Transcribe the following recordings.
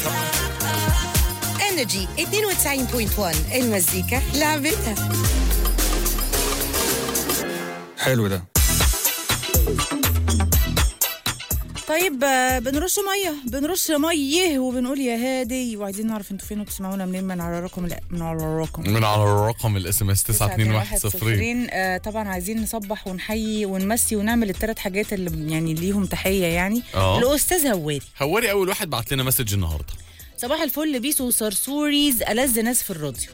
انرجي 92.1 المزيكا لعبتها حلو ده طيب آه، بنرش ميه بنرش ميه وبنقول يا هادي وعايزين نعرف انتوا فين وبتسمعونا منين من على الرقم لا من على الرقم من على الرقم الاس ام اس 9210 آه طبعا عايزين نصبح ونحيي ونمسي ونعمل الثلاث حاجات اللي يعني ليهم تحيه يعني اه. الاستاذ هواري هواري اول واحد بعت لنا مسج النهارده صباح الفل بيسو صرصوريز ألذ ناس في الراديو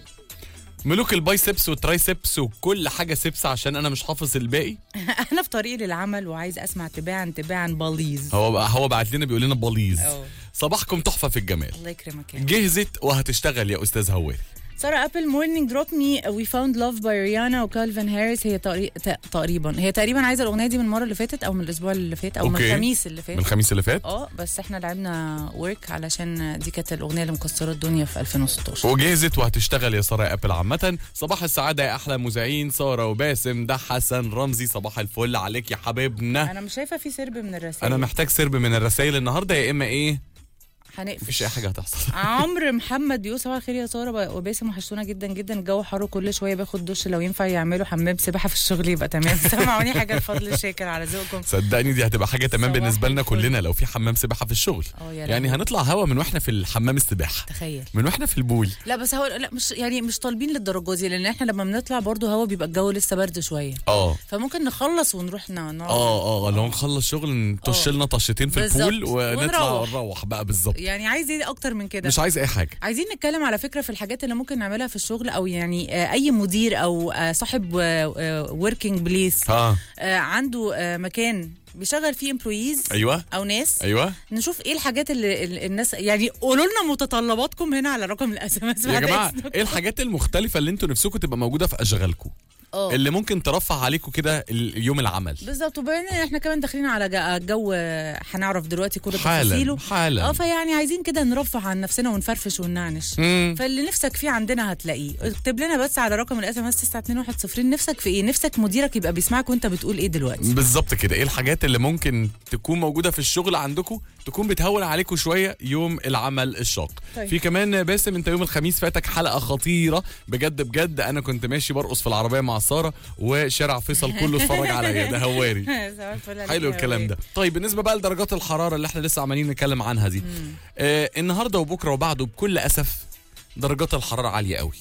ملوك البايسبس والترايسبس وكل حاجه سبس عشان انا مش حافظ الباقي انا في طريقي للعمل وعايز اسمع تباعا تباعا بليز هو بقى هو بعت لنا بيقول لنا بليز اه. صباحكم تحفه في الجمال الله يكرمك يا رب. جهزت وهتشتغل يا استاذ هواري سارة ابل مورنينج دروب مي وي فاوند لاف باي ريانا وكالفين هاريس هي تقري- ت- تقريبا هي تقريبا عايزه الاغنيه دي من المره اللي فاتت او من الاسبوع اللي فات او من اوكي. الخميس اللي من فات الخميس اللي فات اه بس احنا لعبنا ورك علشان دي كانت الاغنيه اللي مكسره الدنيا في 2016 وجهزت وهتشتغل يا ساره يا ابل عامه صباح السعاده يا احلى مذيعين ساره وباسم ده حسن رمزي صباح الفل عليك يا حبيبنا انا مش شايفه في سرب من الرسائل انا محتاج سرب من الرسائل النهارده يا اما ايه هنقفش مفيش اي حاجه هتحصل عمرو محمد بيقول صباح الخير يا ساره وباسم وحشتونا جدا جدا الجو حر كل شويه باخد دش لو ينفع يعملوا حمام سباحه في الشغل يبقى تمام سمعوني حاجه بفضل شاكر على ذوقكم صدقني دي هتبقى حاجه تمام صباح بالنسبه لنا الفل. كلنا لو في حمام سباحه في الشغل اه يا يعني لهوي. هنطلع هوا من واحنا في الحمام السباحه تخيل من واحنا في البول لا بس هو لا مش يعني مش طالبين للدرجه دي لان احنا لما بنطلع برضو هوا بيبقى الجو لسه برد شويه اه فممكن نخلص ونروح ن- نقعد اه اه لو نخلص شغل نطش اه. لنا طشتين في بالظبط. البول ونطلع ونروح. ونروح بقى بالظبط يعني عايز ايه اكتر من كده مش عايز اي حاجه عايزين نتكلم على فكره في الحاجات اللي ممكن نعملها في الشغل او يعني آه، اي مدير او آه، صاحب وركينج بليس اه عنده آه، مكان بيشغل فيه امبلويز ايوه او ناس ايوه نشوف ايه الحاجات اللي ال- الناس يعني قولوا لنا متطلباتكم هنا على رقم الاس ام اس يا جماعه ايه الحاجات المختلفه اللي انتوا نفسكم تبقى موجوده في اشغالكم اه اللي ممكن ترفع عليكم كده ال- يوم العمل بالظبط وبعدين احنا كمان داخلين على جا- جو آه، هنعرف دلوقتي كل حالا تفاصيله اه حالا فيعني عايزين كده نرفه عن نفسنا ونفرفش ونعنش مم. فاللي نفسك فيه عندنا هتلاقيه اكتب لنا بس على رقم الاس ام اس 92110 نفسك في ايه نفسك مديرك يبقى بيسمعك وانت بتقول ايه دلوقتي بالظبط كده ايه الحاجات اللي ممكن تكون موجوده في الشغل عندكم تكون بتهون عليكم شويه يوم العمل الشاق طيب. في كمان باسم انت يوم الخميس فاتك حلقه خطيره بجد بجد انا كنت ماشي برقص في العربيه مع ساره وشارع فيصل كله اتفرج عليا ده هواري حلو الكلام ده طيب بالنسبه بقى لدرجات الحراره اللي احنا لسه عمالين نتكلم عنها دي آه النهارده وبكره وبعده بكل اسف درجات الحراره عاليه قوي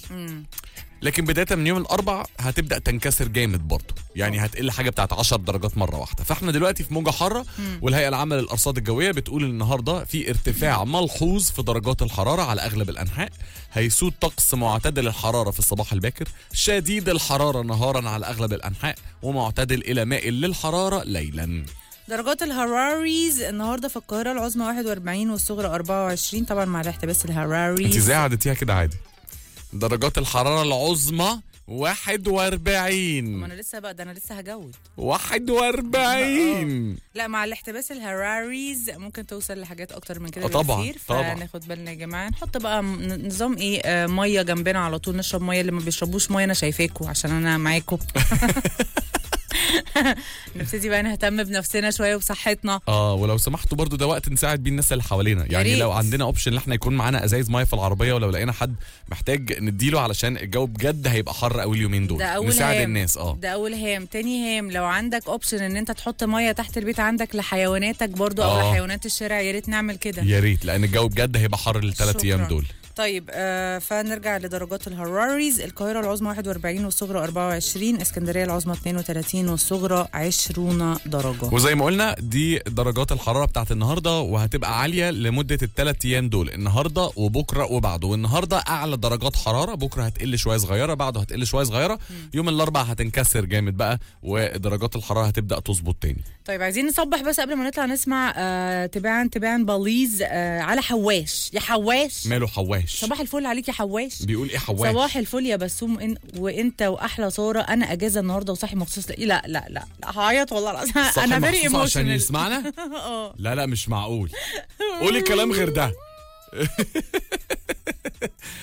لكن بدايه من يوم الاربع هتبدا تنكسر جامد برضه يعني هتقل حاجه بتاعت 10 درجات مره واحده فاحنا دلوقتي في موجه حاره والهيئه العامه للارصاد الجويه بتقول النهارده في ارتفاع ملحوظ في درجات الحراره على اغلب الانحاء هيسود طقس معتدل الحراره في الصباح الباكر شديد الحراره نهارا على اغلب الانحاء ومعتدل الى مائل للحراره ليلا درجات الهراريز النهارده في القاهره العظمى 41 والصغرى 24 طبعا مع الاحتباس انت الهراريز ازاي عدتيها كده عادي درجات الحراره العظمى 41 ما انا لسه بقى ده انا لسه هجود 41 لا مع الاحتباس الهراريز ممكن توصل لحاجات اكتر من كده آه طبعاً، بكتير طبعاً. فناخد بالنا يا جماعه نحط بقى م- نظام ايه آه ميه جنبنا على طول نشرب ميه اللي ما بيشربوش ميه انا شايفاكوا عشان انا معاكوا نبتدي بقى نهتم بنفسنا شويه وبصحتنا اه ولو سمحتوا برضو ده وقت نساعد بيه الناس اللي حوالينا يعني ريت. لو عندنا اوبشن ان احنا يكون معانا ازايز ميه في العربيه ولو لقينا حد محتاج نديله علشان الجو بجد هيبقى حر قوي اليومين دول ده اول نساعد هام الناس اه ده اول هام تاني هام لو عندك اوبشن ان انت تحط ميه تحت البيت عندك لحيواناتك برضو او آه. لحيوانات الشارع يا ريت نعمل كده يا ريت لان الجو بجد هيبقى حر الثلاث شكراً. ايام دول طيب آه فنرجع لدرجات الهراريز القاهرة العظمى 41 والصغرى 24 اسكندرية العظمى 32 والصغرى 20 درجة وزي ما قلنا دي درجات الحراره بتاعت النهارده وهتبقى عاليه لمده الثلاث ايام دول النهارده وبكره وبعده والنهارده اعلى درجات حراره بكره هتقل شويه صغيره بعده هتقل شويه صغيره يوم الاربع هتنكسر جامد بقى ودرجات الحراره هتبدا تظبط تاني طيب عايزين نصبح بس قبل ما نطلع نسمع آه تباعا تباعا بليز آه على حواش يا حواش ماله حواش صباح الفل عليك يا حواش بيقول ايه حواش صباح الفل يا بسوم إن وانت واحلى ساره انا اجازه النهارده وصاحي مخصوص لا لا لا لا, لا هعيط والله العظيم صاحي انا فيري مخصوص عشان ايموشنال يسمعنا لا لا مش معقول قولي كلام غير ده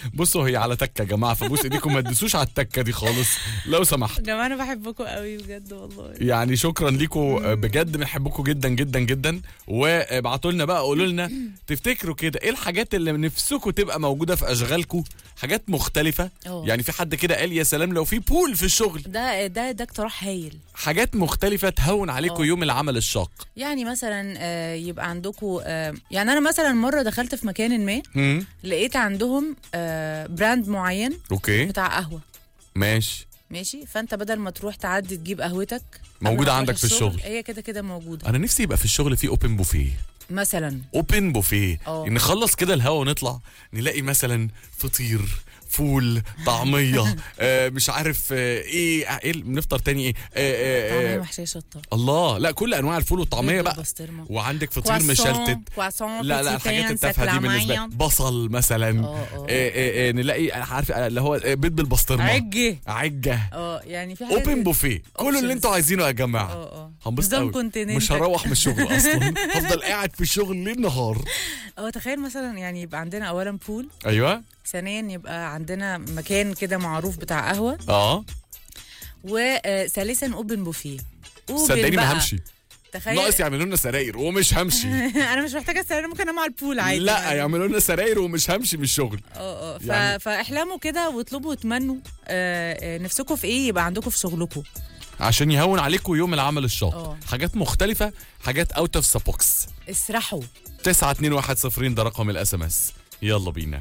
بصوا هي على تكه يا جماعه فبوس ايديكم ما تدوسوش على التكه دي خالص لو سمحت يا جماعه انا بحبكم قوي بجد والله يعني شكرا لكم بجد بنحبكم جدا جدا جدا وابعتوا لنا بقى قولوا لنا تفتكروا كده ايه الحاجات اللي نفسكم تبقى موجوده في اشغالكم حاجات مختلفه أوه. يعني في حد كده قال يا سلام لو في بول في الشغل ده ده ده اقتراح هايل حاجات مختلفه تهون عليكم أوه. يوم العمل الشاق يعني مثلا آه، يبقى عندكم يعني انا مثلا مره دخلت في مكان ما مم. لقيت عندهم آه، براند معين اوكي بتاع قهوه ماشي ماشي فانت بدل ما تروح تعدي تجيب قهوتك موجودة قبل ما عندك تروح في الشغل. هي كده كده موجوده انا نفسي يبقى في الشغل في اوبن بوفيه مثلا اوبن بوفيه اه. نخلص كده الهوا ونطلع نلاقي مثلا فطير فول طعميه آه مش عارف آه ايه ايه بنفطر تاني ايه آه طعميه آه آه محشيه شطه الله لا كل انواع الفول والطعميه بيض بقى بالبسطرمة. وعندك فطير كواسون، مشلتت كواسون لا لا بيتي الحاجات بان، التافهه دي بالنسبه لي. سكلامية. بصل مثلا اه، اه. آه، آه، آه، نلاقي عارف آه، اللي هو آه، بيض بالبسطرمه عجه عجه اه يعني في حاجات اوبن بوفيه كل اللي Options. انتوا عايزينه يا جماعه اه اه هنبسط نظام قوي كونتيننتال. مش هروح من الشغل اصلا هفضل قاعد في الشغل ليل نهار اه تخيل مثلا يعني يبقى عندنا اولا بول ايوه ثانيا يبقى عندنا مكان كده معروف بتاع قهوه اه وثالثا اوبن بوفيه أوبن صدقني ما بقى. همشي تخيل ناقص يعملوا لنا سراير ومش همشي انا مش محتاجه استنى أنا ممكن انام على البول عادي لا يعني. يعملوا لنا سراير ومش همشي من الشغل اه اه ف... يعني- فاحلموا كده واطلبوا وتمنوا آه آه نفسكم في ايه يبقى عندكم في شغلكم عشان يهون عليكم يوم العمل الشاق اه. حاجات مختلفه حاجات اوت اوف ذا بوكس اسرحوا 921 ده رقم الاس ام اس يلا بينا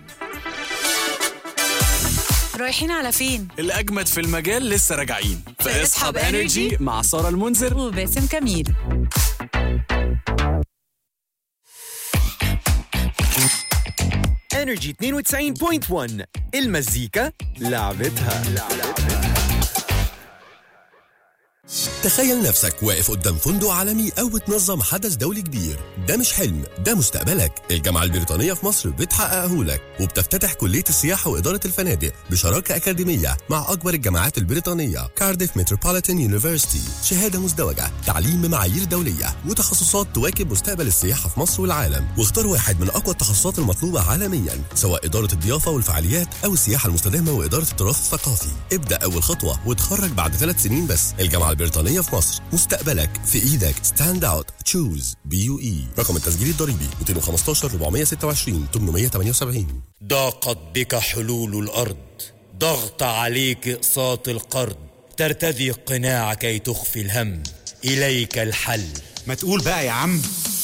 رايحين على فين الأجمد في المجال لسه راجعين في في اصحاب اصحاب انرجي مع سارة المنذر وباسم كميل انرجي 92.1 المزيكا لعبتها تخيل نفسك واقف قدام فندق عالمي أو بتنظم حدث دولي كبير ده مش حلم ده مستقبلك الجامعة البريطانية في مصر بتحققه لك وبتفتتح كلية السياحة وإدارة الفنادق بشراكة أكاديمية مع أكبر الجامعات البريطانية كارديف متروبوليتان يونيفرسيتي شهادة مزدوجة تعليم بمعايير دولية وتخصصات تواكب مستقبل السياحة في مصر والعالم واختار واحد من أقوى التخصصات المطلوبة عالميا سواء إدارة الضيافة والفعاليات أو السياحة المستدامة وإدارة التراث الثقافي ابدأ أول خطوة وتخرج بعد ثلاث سنين بس الجامعة البريطانية في مصر مستقبلك في إيدك ستاند أوت تشوز بي يو إي رقم التسجيل الضريبي 215 426 878 ضاقت بك حلول الأرض ضغط عليك إقساط القرض ترتدي القناع كي تخفي الهم إليك الحل ما تقول بقى يا عم